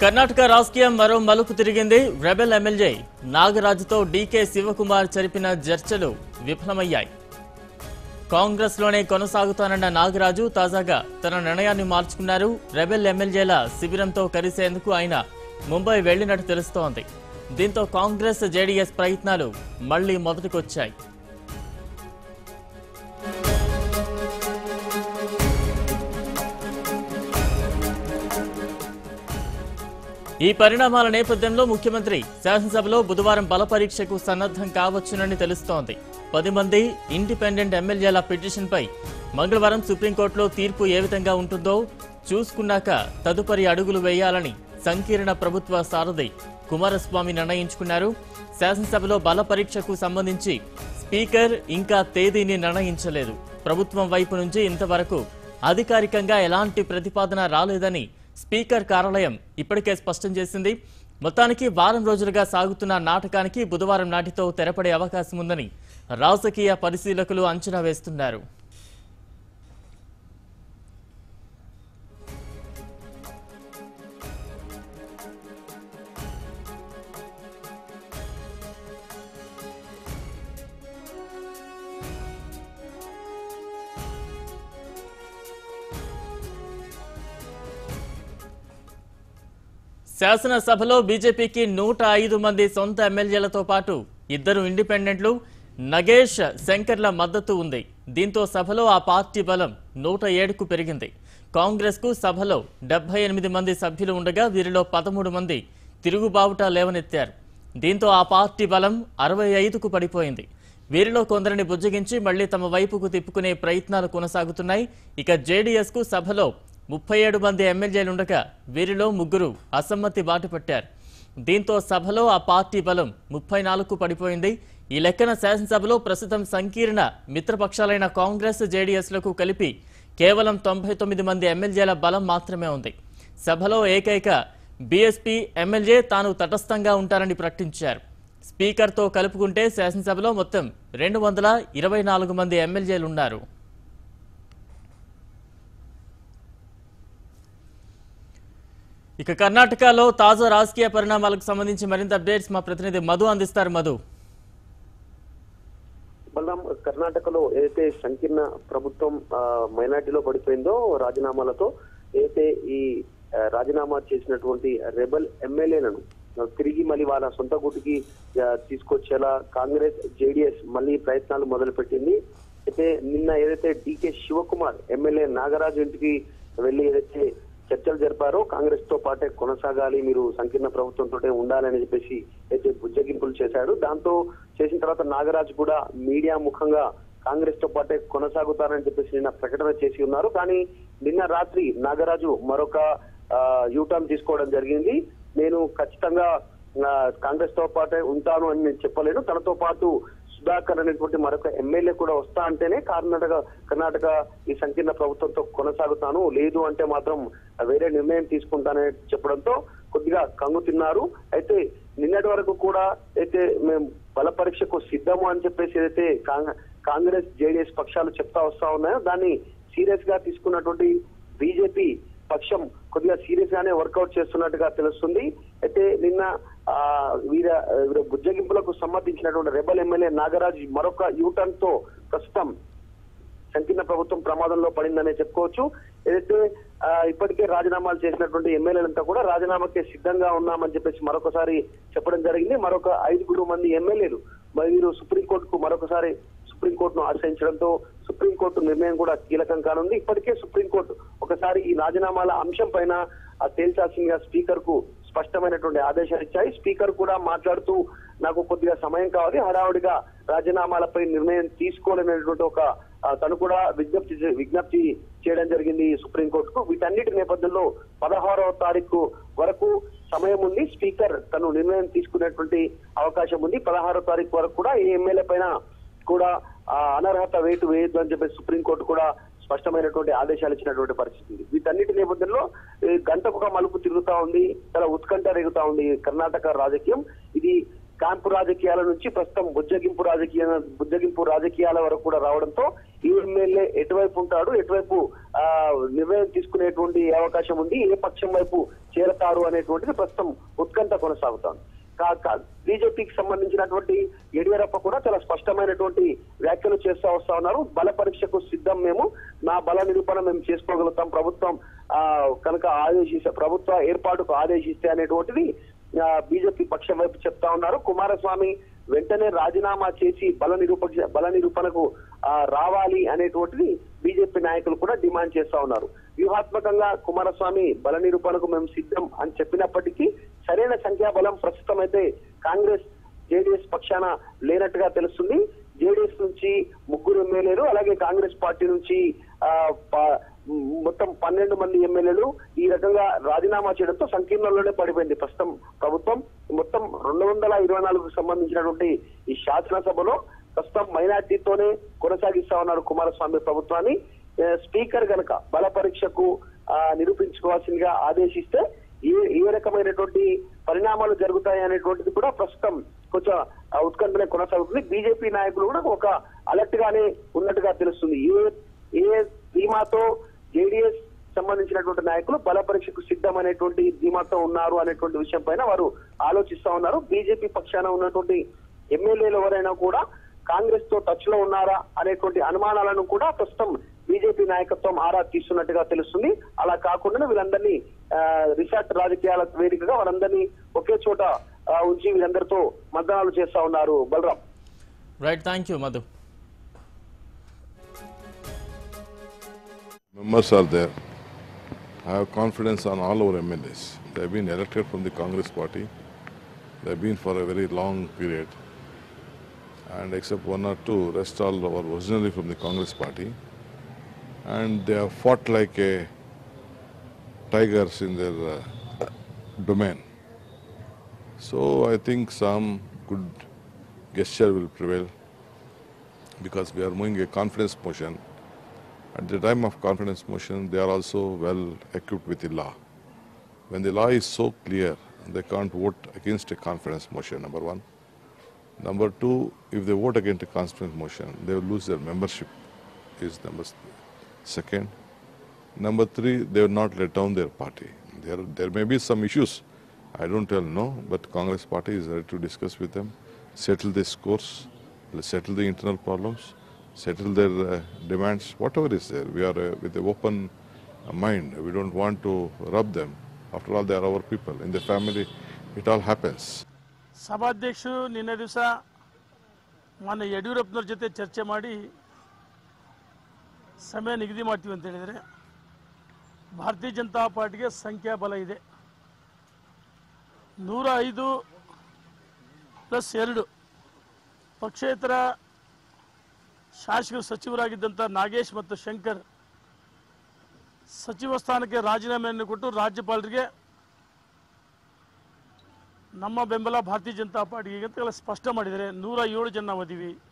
కర్ణాటక రాజకీయం మరో మలుపు తిరిగింది రెబెల్ ఎమ్మెల్యే నాగరాజుతో డీకే శివకుమార్ జరిపిన చర్చలు విఫలమయ్యాయి కాంగ్రెస్ లోనే కొనసాగుతానన్న నాగరాజు తాజాగా తన నిర్ణయాన్ని మార్చుకున్నారు రెబెల్ ఎమ్మెల్యేల శిబిరంతో కలిసేందుకు ఆయన ముంబై వెళ్లినట్టు తెలుస్తోంది దీంతో కాంగ్రెస్ జేడీఎస్ ప్రయత్నాలు మళ్లీ మొదటికొచ్చాయి ఈ పరిణామాల నేపథ్యంలో ముఖ్యమంత్రి శాసనసభలో బుధవారం బల పరీక్షకు సన్నద్ధం కావచ్చునని తెలుస్తోంది పది మంది ఇండిపెండెంట్ ఎమ్మెల్యేల పిటిషన్పై మంగళవారం సుప్రీంకోర్టులో తీర్పు ఏ విధంగా ఉంటుందో చూసుకున్నాక తదుపరి అడుగులు వేయాలని సంకీర్ణ ప్రభుత్వ సారథి కుమారస్వామి నిర్ణయించుకున్నారు శాసనసభలో బల పరీక్షకు సంబంధించి స్పీకర్ ఇంకా తేదీని నిర్ణయించలేదు ప్రభుత్వం వైపు నుంచి ఇంతవరకు అధికారికంగా ఎలాంటి ప్రతిపాదన రాలేదని స్పీకర్ కార్యాలయం ఇప్పటికే స్పష్టం చేసింది మొత్తానికి వారం రోజులుగా సాగుతున్న నాటకానికి బుధవారం నాటితో తెరపడే అవకాశం ఉందని రాజకీయ పరిశీలకులు అంచనా వేస్తున్నారు శాసనసభలో బీజేపీకి నూట ఐదు మంది సొంత ఎమ్మెల్యేలతో పాటు ఇద్దరు ఇండిపెండెంట్లు నగేష్ శంకర్ల మద్దతు ఉంది దీంతో సభలో ఆ పార్టీ బలం నూట ఏడుకు పెరిగింది కాంగ్రెస్ కు సభలో డెబ్బై ఎనిమిది మంది సభ్యులు ఉండగా వీరిలో పదమూడు మంది తిరుగుబావుట లేవనెత్తారు దీంతో ఆ పార్టీ బలం అరవై ఐదుకు పడిపోయింది వీరిలో కొందరిని బుజ్జగించి మళ్లీ తమ వైపుకు తిప్పుకునే ప్రయత్నాలు కొనసాగుతున్నాయి ఇక జేడీఎస్ కు సభలో ముప్పై ఏడు మంది ఎమ్మెల్యేలుండగా వీరిలో ముగ్గురు అసమ్మతి బాటపట్టారు దీంతో సభలో ఆ పార్టీ బలం ముప్పై నాలుగుకు పడిపోయింది ఈ లెక్కన శాసనసభలో ప్రస్తుతం సంకీర్ణ మిత్రపక్షాలైన కాంగ్రెస్ జేడీఎస్లకు కలిపి కేవలం తొంభై తొమ్మిది మంది ఎమ్మెల్యేల బలం మాత్రమే ఉంది సభలో ఏకైక బీఎస్పీ ఎమ్మెల్యే తాను తటస్థంగా ఉంటారని ప్రకటించారు స్పీకర్తో కలుపుకుంటే శాసనసభలో మొత్తం రెండు వందల ఇరవై నాలుగు మంది ఎమ్మెల్యేలున్నారు ఇక కర్ణాటకలో తాజా రాజకీయ పరిణామాలకు సంబంధించి మరింత అప్డేట్స్ మా ప్రతినిధి మధు అందిస్తారు మధు బలరాం కర్ణాటకలో ఏదైతే సంకీర్ణ ప్రభుత్వం ఆ, మైనార్టీలో పడిపోయిందో రాజీనామాలతో ఏదైతే ఈ ఆ, రాజీనామా చేసినటువంటి రెబల్ ఎమ్మెల్యేలను తిరిగి మళ్ళీ వాళ్ళ సొంత గుటికి ఆ, తీసుకొచ్చేలా కాంగ్రెస్ జేడీఎస్ మళ్ళీ ప్రయత్నాలు మొదలుపెట్టింది అయితే నిన్న ఏదైతే డికే శివకుమార్ ఎమ్మెల్యే నాగరాజు ఇంటికి వెళ్లి ఏదైతే చర్చలు జరిపారో కాంగ్రెస్ తో పాటే కొనసాగాలి మీరు సంకీర్ణ ప్రభుత్వంతో ఉండాలని చెప్పేసి అయితే బుజ్జగింపులు చేశాడు దాంతో చేసిన తర్వాత నాగరాజు కూడా మీడియా ముఖంగా కాంగ్రెస్ తో పాటే కొనసాగుతారని చెప్పేసి నిన్న ప్రకటన చేసి ఉన్నారు కానీ నిన్న రాత్రి నాగరాజు మరొక యూటర్న్ తీసుకోవడం జరిగింది నేను ఖచ్చితంగా ఆ, కాంగ్రెస్ తో పాటే ఉంటాను అని నేను చెప్పలేను తనతో పాటు సుధాకర్ అనేటువంటి మరొక ఎమ్మెల్యే కూడా వస్తా అంటేనే కర్ణాటక కర్ణాటక ఈ సంకీర్ణ ప్రభుత్వంతో కొనసాగుతాను లేదు అంటే మాత్రం వేరే నిర్ణయం తీసుకుంటానని చెప్పడంతో కొద్దిగా కంగు తిన్నారు అయితే నిన్నటి వరకు కూడా అయితే మేము బల పరీక్షకు సిద్ధము అని చెప్పేసి ఏదైతే కాంగ్- కాంగ్రెస్ జేడీఎస్ పక్షాలు చెప్తా వస్తా ఉన్నాయో దాన్ని సీరియస్ గా తీసుకున్నటువంటి బీజేపీ పక్షం కొద్దిగా సీరియస్ గానే వర్కౌట్ చేస్తున్నట్టుగా తెలుస్తుంది అయితే నిన్న ఆ వీర వీర బుజ్జగింపులకు సంబంధించినటువంటి రెబల్ ఎమ్మెల్యే నాగరాజు మరొక యూటర్న్ తో ప్రస్తుతం సంకీర్ణ ప్రభుత్వం ప్రమాదంలో పడిందనే చెప్పుకోవచ్చు ఏదైతే ఆ, ఇప్పటికే రాజీనామాలు చేసినటువంటి ఎమ్మెల్యేలంతా కూడా రాజీనామాకే సిద్ధంగా ఉన్నామని చెప్పేసి మరొకసారి చెప్పడం జరిగింది మరొక ఐదుగురు మంది ఎమ్మెల్యేలు మరి వీరు సుప్రీంకోర్టుకు మరొకసారి సుప్రీంకోర్టును ఆశ్రయించడంతో సుప్రీంకోర్టు నిర్ణయం కూడా కీలకం కానుంది ఇప్పటికే సుప్రీంకోర్టు ఒకసారి ఈ రాజీనామాల అంశం పైన ఆ, తేల్చాల్సిందిగా స్పీకర్ కు స్పష్టమైనటువంటి ఆదేశాలు ఇచ్చాయి స్పీకర్ కూడా మాట్లాడుతూ నాకు కొద్దిగా సమయం కావాలి హడావుడిగా రాజీనామాలపై నిర్ణయం తీసుకోలేనటువంటి ఒక ఆ, తను కూడా విజ్ఞప్తి చే- విజ్ఞప్తి చేయడం జరిగింది ఈ సుప్రీంకోర్టుకు వీటన్నిటి నేపథ్యంలో పదహారవ తారీఖు వరకు సమయం ఉంది స్పీకర్ తను నిర్ణయం తీసుకునేటువంటి అవకాశం ఉంది పదహారో తారీఖు వరకు కూడా ఈ ఎమ్మెల్యే పైన కూడా ఆ, అనర్హత వేటు వేయొద్దు అని చెప్పి సుప్రీంకోర్టు కూడా స్పష్టమైనటువంటి ఆదేశాలు ఇచ్చినటువంటి పరిస్థితి ఉంది వీటన్నిటి నేపథ్యంలో ఈ గంటకు ఒక మలుపు తిరుగుతా ఉంది చాలా ఉత్కంఠ రేగుతా ఉంది ఈ కర్ణాటక రాజకీయం ఇది క్యాంపు రాజకీయాల నుంచి ప్రస్తుతం బుజ్జగింపు రాజకీయ బుజ్జగింపు రాజకీయాల వరకు కూడా రావడంతో ఈ ఎమ్మెల్యే ఎటువైపు ఉంటాడు ఎటువైపు ఆ నిర్ణయం తీసుకునేటువంటి అవకాశం ఉంది ఏ పక్షం వైపు చేరతారు అనేటువంటిది ప్రస్తుతం ఉత్కంఠ కొనసాగుతోంది కా- కా- బీజేపీకి సంబంధించినటువంటి యడియూరప్ప కూడా చాలా స్పష్టమైనటువంటి వ్యాఖ్యలు చేస్తూ వస్తా ఉన్నారు బల పరీక్షకు సిద్ధం మేము నా బల నిరూపణ మేము చేసుకోగలుగుతాం ప్రభుత్వం ఆ కనుక ఆదేశిస్తే ప్రభుత్వ ఏర్పాటుకు ఆదేశిస్తే అనేటువంటిది ఆ, బీజేపీ పక్షం వైపు చెప్తా ఉన్నారు కుమారస్వామి వెంటనే రాజీనామా చేసి బల నిరూప బల నిరూపణకు ఆ, రావాలి అనేటువంటిది బీజేపీ నాయకులు కూడా డిమాండ్ చేస్తా ఉన్నారు వ్యూహాత్మకంగా కుమారస్వామి బల నిరూపణకు మేము సిద్ధం అని చెప్పినప్పటికీ సరైన సంఖ్యాబలం ప్రస్తుతం అయితే కాంగ్రెస్ జేడీఎస్ పక్షాన లేనట్టుగా తెలుస్తుంది జేడీఎస్ నుంచి ముగ్గురు ఎమ్మెల్యేలు అలాగే కాంగ్రెస్ పార్టీ నుంచి ఆ, ప- మొత్తం పన్నెండు మంది ఎమ్మెల్యేలు ఈ రకంగా రాజీనామా చేయడంతో సంకీర్ణంలోనే పడిపోయింది ప్రస్తుతం ప్రభుత్వం మొత్తం రెండు వందల ఇరవై నాలుగుకు సంబంధించినటువంటి ఈ శాసనసభలో ప్రస్తుతం మైనార్టీతోనే కొనసాగిస్తా ఉన్నారు కుమారస్వామి ప్రభుత్వాన్ని ఏ, స్పీకర్ గనక బల పరీక్షకు ఆ, నిరూపించుకోవాల్సిందిగా ఆదేశిస్తే ఏ ఏ రకమైనటువంటి పరిణామాలు జరుగుతాయి అనేటువంటిది కూడా ప్రస్తుతం కొంచెం ఆ, ఉత్కంఠనే కొనసాగుతుంది బీజేపీ నాయకులు కూడా ఒక అలర్ట్ గానే ఉన్నట్టుగా తెలుస్తుంది ఏ ఏ ధీమాతో జేడీఎస్ సంబంధించినటువంటి నాయకులు బల పరీక్షకు సిద్ధం అనేటువంటి ధీమాతో ఉన్నారు అనేటువంటి విషయం పైన వారు ఆలోచిస్తా ఉన్నారు బీజేపీ పక్షాన ఉన్నటువంటి ఎమ్మెల్యేలు ఎవరైనా కూడా కాంగ్రెస్ తో టచ్ లో ఉన్నారా అనేటువంటి అనుమానాలను కూడా ప్రస్తుతం బీజేపీ నాయకత్వం ఆరా తీస్తున్నట్టుగా తెలుస్తుంది అలా కాకుండా వీళ్ళందరినీ ఆ, రిసార్ట్ రాజకీయాల వేదికగా వాళ్ళందరినీ ఒకే చోట ఆ, ఉంచి వీళ్ళందరితో మద్దనాలు చేస్తా ఉన్నారు Balaram right thank you Madhu Members are there. I have confidence on all our MLAs. They have been elected from the Congress party. They have been for a very long period. And except one or two, rest all were originally from the Congress party. And they have fought like a tigers in their uh, domain. So I think some good gesture will prevail because we are moving a confidence motion. At the time of confidence motion, they are also well equipped with the law. When the law is so clear, they can't vote against a confidence motion, number one. Number two, if they vote against a confidence motion, they will lose their membership, is number s- second. Number three, they will not let down their party. There, there may be some issues. I don't tell no, but Congress party is ready to discuss with them, settle the scores, settle the internal problems, settle their uh, demands, whatever is there. We are uh, with an open uh, mind. We don't want to rub them. After all, they are our people. In the family, it all happens. ಸಭಾಧ್ಯಕ್ಷರು ನಿನ್ನೆ ದಿವಸ ಮಾನ್ಯ ಯಡಿಯೂರಪ್ಪನವ್ರ ಜೊತೆ ಚರ್ಚೆ ಮಾಡಿ ಸಮಯ ನಿಗದಿ ಮಾಡ್ತೀವಿ ಅಂತ ಹೇಳಿದರೆ ಭಾರತೀಯ ಜನತಾ ಪಾರ್ಟಿಗೆ ಸಂಖ್ಯಾಬಲ ಇದೆ ನೂರ ಐದು ಪ್ಲಸ್ ಎರಡು ಪಕ್ಷೇತರ ಶಾಸಕರು ಸಚಿವರಾಗಿದ್ದಂಥ ನಾಗೇಶ್ ಮತ್ತು ಶಂಕರ್ ಸಚಿವ ಸ್ಥಾನಕ್ಕೆ ರಾಜೀನಾಮೆಯನ್ನು ಕೊಟ್ಟು ರಾಜ್ಯಪಾಲರಿಗೆ ನಮ್ಮ ಬೆಂಬಲ ಭಾರತೀಯ ಜನತಾ ಪಾರ್ಟಿಗೆ ಅಂತ ಎಲ್ಲ ಸ್ಪಷ್ಟ ಮಾಡಿದ್ದಾರೆ ನೂರ ಏಳು ಜನ ನಾವು ಅದೀವಿ